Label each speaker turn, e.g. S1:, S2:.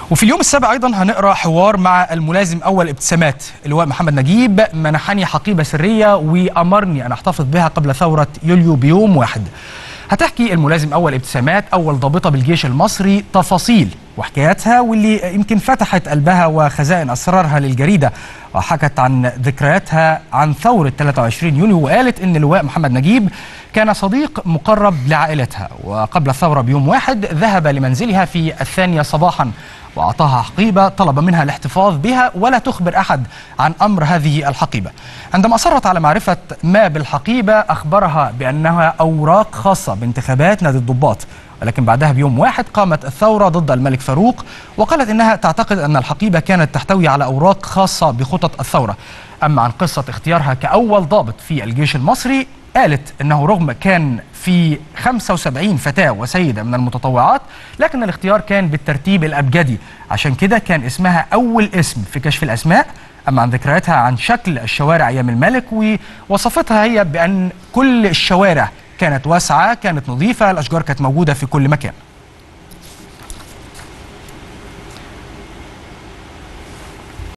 S1: وفي اليوم السابع ايضا هنقرا حوار مع الملازم اول ابتسامات اللواء محمد نجيب منحني حقيبه سريه وامرني ان احتفظ بها قبل ثوره يوليو بيوم واحد. هتحكي الملازم اول ابتسامات اول ضابطه بالجيش المصري تفاصيل وحكاياتها واللي يمكن فتحت قلبها وخزائن اسرارها للجريده وحكت عن ذكرياتها عن ثوره 23 يونيو وقالت ان اللواء محمد نجيب كان صديق مقرب لعائلتها وقبل الثوره بيوم واحد ذهب لمنزلها في الثانيه صباحا واعطاها حقيبه طلب منها الاحتفاظ بها ولا تخبر احد عن امر هذه الحقيبه. عندما اصرت على معرفه ما بالحقيبه اخبرها بانها اوراق خاصه بانتخابات نادي الضباط ولكن بعدها بيوم واحد قامت الثورة ضد الملك فاروق وقالت إنها تعتقد أن الحقيبة كانت تحتوي على أوراق خاصة بخطط الثورة أما عن قصة اختيارها كأول ضابط في الجيش المصري قالت أنه رغم كان في 75 فتاة وسيدة من المتطوعات لكن الاختيار كان بالترتيب الأبجدي عشان كده كان اسمها أول اسم في كشف الأسماء أما عن ذكرياتها عن شكل الشوارع أيام الملك ووصفتها هي بأن كل الشوارع كانت واسعة كانت نظيفة الأشجار كانت موجودة في كل مكان